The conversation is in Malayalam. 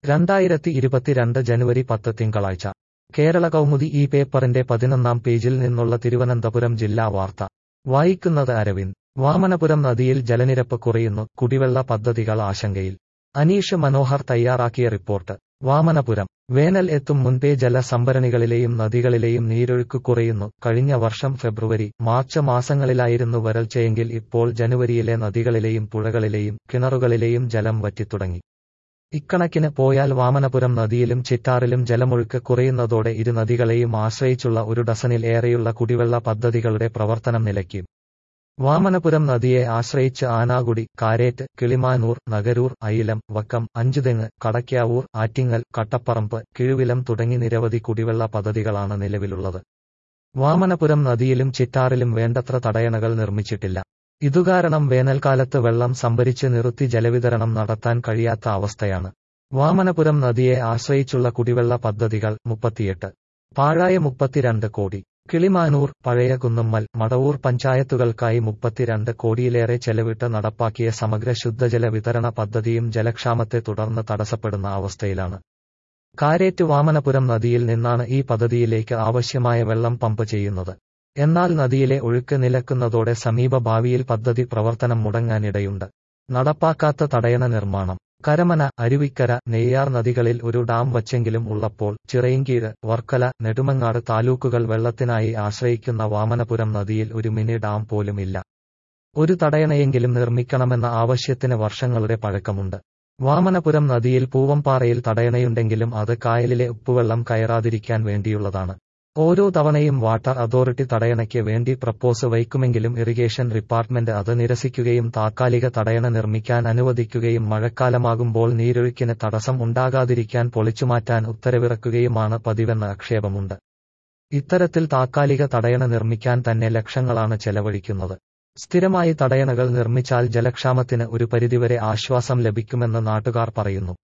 രണ്ടായിരത്തി ഇരുപത്തിരണ്ട് ജനുവരി പത്ത് തിങ്കളാഴ്ച കേരള കൗമുദി ഈ പേപ്പറിന്റെ പതിനൊന്നാം പേജിൽ നിന്നുള്ള തിരുവനന്തപുരം ജില്ലാ വാർത്ത വായിക്കുന്നത് അരവിന്ദ് വാമനപുരം നദിയിൽ ജലനിരപ്പ് കുറയുന്നു കുടിവെള്ള പദ്ധതികൾ ആശങ്കയിൽ അനീഷ് മനോഹർ തയ്യാറാക്കിയ റിപ്പോർട്ട് വാമനപുരം വേനൽ എത്തും മുൻപേ ജലസംഭരണികളിലെയും നദികളിലെയും നീരൊഴുക്ക് കുറയുന്നു കഴിഞ്ഞ വർഷം ഫെബ്രുവരി മാർച്ച് മാസങ്ങളിലായിരുന്നു വരൾച്ചയെങ്കിൽ ഇപ്പോൾ ജനുവരിയിലെ നദികളിലെയും പുഴകളിലെയും കിണറുകളിലെയും ജലം വറ്റിത്തുടങ്ങി ഇക്കണക്കിന് പോയാൽ വാമനപുരം നദിയിലും ചിറ്റാറിലും ജലമൊഴുക്ക് കുറയുന്നതോടെ ഇരു നദികളെയും ആശ്രയിച്ചുള്ള ഒരു ഡസനിൽ ഏറെയുള്ള കുടിവെള്ള പദ്ധതികളുടെ പ്രവർത്തനം നിലയ്ക്കും വാമനപുരം നദിയെ ആശ്രയിച്ച് ആനാകുടി കാരേറ്റ് കിളിമാനൂർ നഗരൂർ അയിലം വക്കം അഞ്ചുതെങ്ങ് കടയ്ക്കാവൂർ ആറ്റിങ്ങൽ കട്ടപ്പറമ്പ് കിഴുവിലം തുടങ്ങി നിരവധി കുടിവെള്ള പദ്ധതികളാണ് നിലവിലുള്ളത് വാമനപുരം നദിയിലും ചിറ്റാറിലും വേണ്ടത്ര തടയണകൾ നിർമ്മിച്ചിട്ടില്ല ഇതുകാരണം വേനൽക്കാലത്ത് വെള്ളം സംഭരിച്ച് നിർത്തി ജലവിതരണം നടത്താൻ കഴിയാത്ത അവസ്ഥയാണ് വാമനപുരം നദിയെ ആശ്രയിച്ചുള്ള കുടിവെള്ള പദ്ധതികൾ മുപ്പത്തിയെട്ട് പാഴായ മുപ്പത്തിരണ്ട് കോടി കിളിമാനൂർ പഴയ കുന്നമ്മൽ മടവൂർ പഞ്ചായത്തുകൾക്കായി മുപ്പത്തിരണ്ട് കോടിയിലേറെ ചെലവിട്ട് നടപ്പാക്കിയ സമഗ്ര ശുദ്ധജല വിതരണ പദ്ധതിയും ജലക്ഷാമത്തെ തുടർന്ന് തടസ്സപ്പെടുന്ന അവസ്ഥയിലാണ് കാരേറ്റ് വാമനപുരം നദിയിൽ നിന്നാണ് ഈ പദ്ധതിയിലേക്ക് ആവശ്യമായ വെള്ളം പമ്പ് ചെയ്യുന്നത് എന്നാൽ നദിയിലെ ഒഴുക്ക് നിലക്കുന്നതോടെ സമീപ ഭാവിയിൽ പദ്ധതി പ്രവർത്തനം മുടങ്ങാനിടയുണ്ട് നടപ്പാക്കാത്ത തടയണ നിർമ്മാണം കരമന അരുവിക്കര നെയ്യാർ നദികളിൽ ഒരു ഡാം വച്ചെങ്കിലും ഉള്ളപ്പോൾ ചിറയിൻകീഴ് വർക്കല നെടുമങ്ങാട് താലൂക്കുകൾ വെള്ളത്തിനായി ആശ്രയിക്കുന്ന വാമനപുരം നദിയിൽ ഒരു മിനി ഡാം പോലും ഇല്ല ഒരു തടയണയെങ്കിലും നിർമ്മിക്കണമെന്ന ആവശ്യത്തിന് വർഷങ്ങളുടെ പഴക്കമുണ്ട് വാമനപുരം നദിയിൽ പൂവംപാറയിൽ തടയണയുണ്ടെങ്കിലും അത് കായലിലെ ഉപ്പുവെള്ളം കയറാതിരിക്കാൻ വേണ്ടിയുള്ളതാണ് ഓരോ തവണയും വാട്ടർ അതോറിറ്റി തടയണയ്ക്ക് വേണ്ടി പ്രപ്പോസ് വയ്ക്കുമെങ്കിലും ഇറിഗേഷൻ ഡിപ്പാർട്ട്മെന്റ് അത് നിരസിക്കുകയും താത്കാലിക തടയണ നിർമ്മിക്കാൻ അനുവദിക്കുകയും മഴക്കാലമാകുമ്പോൾ നീരൊഴുക്കിന് തടസ്സം ഉണ്ടാകാതിരിക്കാൻ പൊളിച്ചുമാറ്റാൻ ഉത്തരവിറക്കുകയുമാണ് പതിവെന്ന ആക്ഷേപമുണ്ട് ഇത്തരത്തിൽ താത്കാലിക തടയണ നിർമ്മിക്കാൻ തന്നെ ലക്ഷങ്ങളാണ് ചെലവഴിക്കുന്നത് സ്ഥിരമായി തടയണകൾ നിർമ്മിച്ചാൽ ജലക്ഷാമത്തിന് ഒരു പരിധിവരെ ആശ്വാസം ലഭിക്കുമെന്ന് നാട്ടുകാർ പറയുന്നു